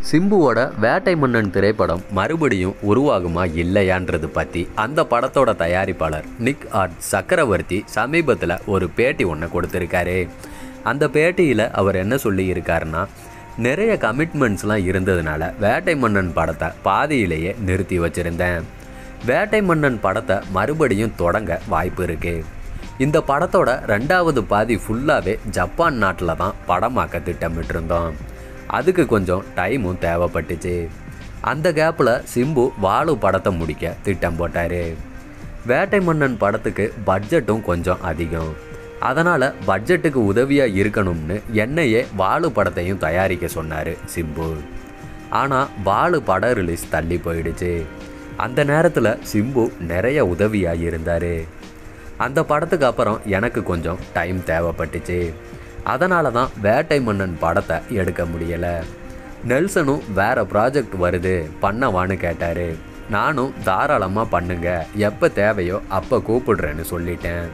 சிம்புவோட வேட்டை மன்னன் திரைப்படம் மறுபடியும் உருவாகுமா இல்லையான்றது பற்றி அந்த படத்தோட தயாரிப்பாளர் நிக் ஆர்ட் சக்கரவர்த்தி சமீபத்தில் ஒரு பேட்டி ஒன்று கொடுத்துருக்காரு அந்த பேட்டியில் அவர் என்ன சொல்லியிருக்காருன்னா நிறைய கமிட்மெண்ட்ஸ்லாம் இருந்ததுனால வேட்டை மன்னன் படத்தை பாதியிலேயே நிறுத்தி வச்சுருந்தேன் வேட்டை மன்னன் படத்தை மறுபடியும் தொடங்க வாய்ப்பு இருக்கு இந்த படத்தோட ரெண்டாவது பாதி ஃபுல்லாகவே ஜப்பான் நாட்டில் தான் படமாக்க திட்டமிட்டிருந்தோம் அதுக்கு கொஞ்சம் டைமும் தேவைப்பட்டுச்சு அந்த கேப்பில் சிம்பு வாழு படத்தை முடிக்க திட்டம் போட்டார் வேட்டை மன்னன் படத்துக்கு பட்ஜெட்டும் கொஞ்சம் அதிகம் அதனால் பட்ஜெட்டுக்கு உதவியாக இருக்கணும்னு என்னையே வாழு படத்தையும் தயாரிக்க சொன்னார் சிம்பு ஆனால் வாழு படம் ரிலீஸ் தள்ளி போயிடுச்சு அந்த நேரத்தில் சிம்பு நிறைய உதவியாக இருந்தார் அந்த படத்துக்கு அப்புறம் எனக்கு கொஞ்சம் டைம் தேவைப்பட்டுச்சு அதனால தான் வேட்டை மன்னன் படத்தை எடுக்க முடியலை நெல்சனும் வேற ப்ராஜெக்ட் வருது பண்ணவான்னு கேட்டார் நானும் தாராளமாக பண்ணுங்க எப்போ தேவையோ அப்போ கூப்பிடுறேன்னு சொல்லிட்டேன்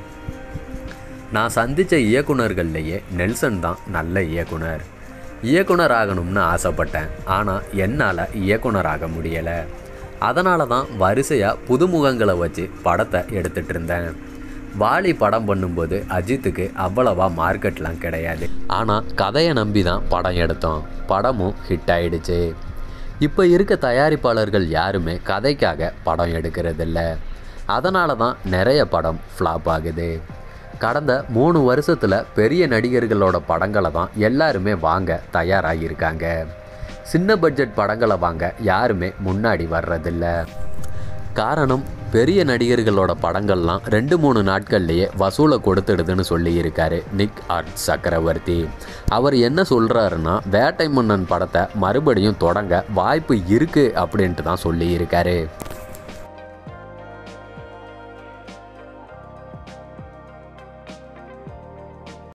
நான் சந்தித்த இயக்குனர்கள்லேயே நெல்சன் தான் நல்ல இயக்குனர் இயக்குனர் ஆகணும்னு ஆசைப்பட்டேன் ஆனால் என்னால் இயக்குனர் ஆக முடியலை அதனால தான் வரிசையாக புதுமுகங்களை வச்சு படத்தை எடுத்துகிட்டு இருந்தேன் வாலி படம் பண்ணும்போது அஜித்துக்கு அவ்வளவா மார்க்கெட்லாம் கிடையாது ஆனால் கதையை நம்பி தான் படம் எடுத்தோம் படமும் ஹிட் ஆயிடுச்சு இப்போ இருக்க தயாரிப்பாளர்கள் யாருமே கதைக்காக படம் எடுக்கிறதில்ல அதனால தான் நிறைய படம் ஃப்ளாப் ஆகுது கடந்த மூணு வருஷத்தில் பெரிய நடிகர்களோட படங்களை தான் எல்லாருமே வாங்க தயாராகியிருக்காங்க சின்ன பட்ஜெட் படங்களை வாங்க யாருமே முன்னாடி வர்றதில்ல காரணம் பெரிய நடிகர்களோட படங்கள்லாம் ரெண்டு மூணு நாட்கள்லேயே வசூலை கொடுத்துடுதுன்னு சொல்லியிருக்காரு நிக் ஆர்ட் சக்கரவர்த்தி அவர் என்ன சொல்கிறாருன்னா வேட்டை மன்னன் படத்தை மறுபடியும் தொடங்க வாய்ப்பு இருக்குது அப்படின்ட்டு தான் சொல்லியிருக்காரு